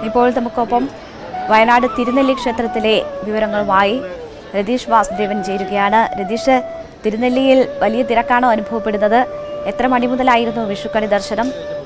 ഇപ്പോൾ നമുക്കൊപ്പം വയനാട് തിരുനെല്ലി ക്ഷേത്രത്തിലെ വിവരങ്ങളുമായി രതീഷ് വാസുദേവൻ ചേരുകയാണ് രതീഷ് തിരുനെല്ലിയിൽ വലിയ തിരക്കാണോ അനുഭവപ്പെടുന്നത് എത്ര മണി മുതലായിരുന്നു വിഷുക്കണി ദർശനം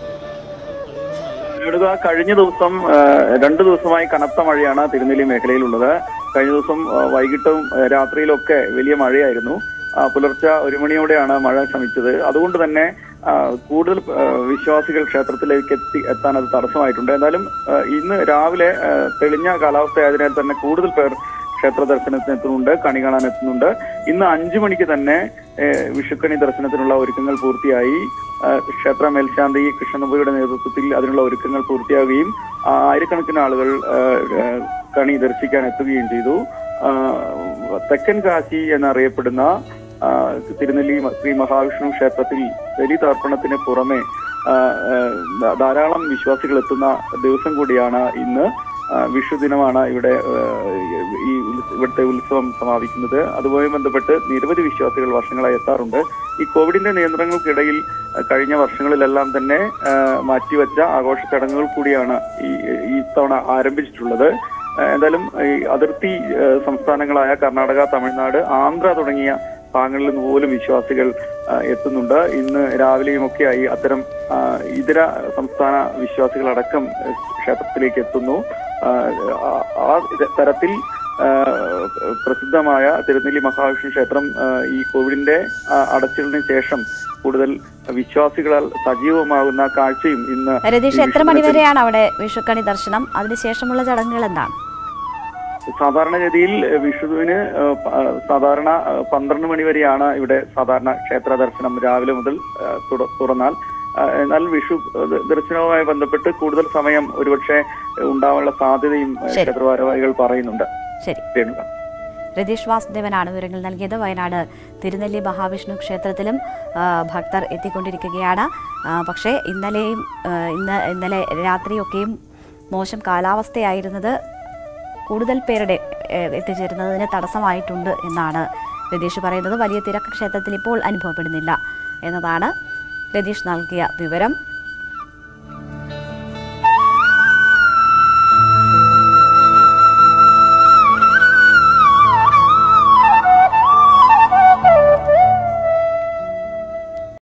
ഇടുക കഴിഞ്ഞ ദിവസം ആ, രണ്ടു ദിവസമായി കനത്ത മഴയാണ് തിരുനെല്ലി മേഖലയിലുള്ളത് കഴിഞ്ഞ ദിവസം ആ, വൈകിട്ടും ആ, രാത്രിയിലൊക്കെ വലിയ മഴയായിരുന്നു ആ, പുലർച്ചെ ഒരു മണിയോടെയാണ് മഴ ശമിച്ചത് അതുകൊണ്ട് തന്നെ ആ, കൂടുതൽ ആ, വിശ്വാസികൾ ക്ഷേത്രത്തിലേക്ക് എത്തി എത്താൻ അത് തടസ്സമായിട്ടുണ്ട് എന്നാലും ആ, ഇന്ന് രാവിലെ ആ, തെളിഞ്ഞ കാലാവസ്ഥയായതിനാൽ തന്നെ കൂടുതൽ പേർ ക്ഷേത്ര ദർശനത്തിന് എത്തുന്നുണ്ട് കണി കാണാൻ എത്തുന്നുണ്ട് ഇന്ന് അഞ്ചു മണിക്ക് തന്നെ ഏഹ്, വിഷുക്കണി ദർശനത്തിനുള്ള ഒരുക്കങ്ങൾ പൂർത്തിയായി ആ, ക്ഷേത്ര മേൽശാന്തി കൃഷ്ണനമ്പയുടെ നേതൃത്വത്തിൽ അതിനുള്ള ഒരുക്കങ്ങൾ പൂർത്തിയാവുകയും ആ, ആയിരക്കണക്കിന് ആളുകൾ ആ, ആ, കണി ദർശിക്കാൻ എത്തുകയും ചെയ്തു ആ, തെക്കൻ കാശി എന്നറിയപ്പെടുന്ന ആ, തിരുനെല്ലി ശ്രീ മഹാവിഷ്ണു ക്ഷേത്രത്തിൽ ബലിതർപ്പണത്തിന് പുറമെ ആ, ആ, ധാരാളം വിശ്വാസികൾ എത്തുന്ന ദിവസം കൂടിയാണ് ഇന്ന് ആ, വിഷു ദിനമാണ് ഇവിടെ ആ, ഈ ഉത്സ- ഇവിടുത്തെ ഉത്സവം സമാപിക്കുന്നത് അതുമായി ബന്ധപ്പെട്ട് നിരവധി വിശ്വാസികൾ വർഷങ്ങളായി എത്താറുണ്ട് ഈ കോവിഡിന്റെ നിയന്ത്രണങ്ങൾക്കിടയിൽ ആ, കഴിഞ്ഞ വർഷങ്ങളിലെല്ലാം തന്നെ ആ, മാറ്റിവെച്ച ആഘോഷ ചടങ്ങുകൾ കൂടിയാണ് ഈ ഈ തവണ ആരംഭിച്ചിട്ടുള്ളത് ആ, എന്തായാലും ഈ അതിർത്തി ആ, സംസ്ഥാനങ്ങളായ കർണാടക തമിഴ്നാട് ആന്ധ്ര തുടങ്ങിയ ഭാഗങ്ങളിൽ നിന്ന് പോലും വിശ്വാസികൾ ആ, എത്തുന്നുണ്ട് ഇന്ന് രാവിലെയുമൊക്കെയായി അത്തരം ആ, ഇതര സംസ്ഥാന വിശ്വാസികളടക്കം ആ, ക്ഷേത്രത്തിലേക്ക് എത്തുന്നു ആ, ആ- ആ തരത്തിൽ ആ, പ്രസിദ്ധമായ തിരുനെല്ലി മഹാവിഷ്ണു ക്ഷേത്രം ആ, ഈ കോവിഡിന്റെ ആ, അടച്ചിലിന് ശേഷം കൂടുതൽ വിശ്വാസികളാൽ സജീവമാകുന്ന കാഴ്ചയും ഇന്ന് രതീഷ് ഈ എത്ര മണി വിഷുദിനത്തിൽ വരെയാണ് അവിടെ വിഷുക്കണി ദർശനം അതിനുശേഷമുള്ള ചടങ്ങുകൾ എന്താണ് സാധാരണഗതിയിൽ ഏഹ്, വിഷുവിന് ഏഹ്, പ- ഏഹ്, സാധാരണ ഏഹ്, പന്ത്രണ്ട് മണി വരെയാണ് ഇവിടെ സാധാരണ ക്ഷേത്ര ദർശനം രാവിലെ മുതൽ ഏഹ്, തുറ- തുറന്നാൽ ഏഹ്, എന്നാൽ വിഷു ഏഹ്, ദർശനവുമായി ബന്ധപ്പെട്ട് കൂടുതൽ സമയം ഒരുപക്ഷെ ഏഹ്, ഉണ്ടാവാനുള്ള സാധ്യതയും ഏഹ്, ശരി. ക്ഷേത്രഭാരവാഹികൾ പറയുന്നുണ്ട് ശരി രേണുക രതീഷ് വാസുദേവനാണ് വിവരങ്ങൾ നൽകിയത് വയനാട് തിരുനെല്ലി മഹാവിഷ്ണു ക്ഷേത്രത്തിലും ആ, ഭക്തർ എത്തിക്കൊണ്ടിരിക്കുകയാണ് ആ, പക്ഷേ ഇന്നലെയും ആ, ഇന്ന് ഇന്നലെ രാത്രിയൊക്കെയും മോശം കാലാവസ്ഥയായിരുന്നത് കൂടുതൽ പേരുടെ ഏ, എത്തിച്ചേരുന്നതിന് തടസ്സമായിട്ടുണ്ട് എന്നാണ് രതീഷ് പറയുന്നത് വലിയ തിരക്ക് ക്ഷേത്രത്തിൽ ഇപ്പോൾ അനുഭവപ്പെടുന്നില്ല എന്നതാണ് രതീഷ് നൽകിയ വിവരം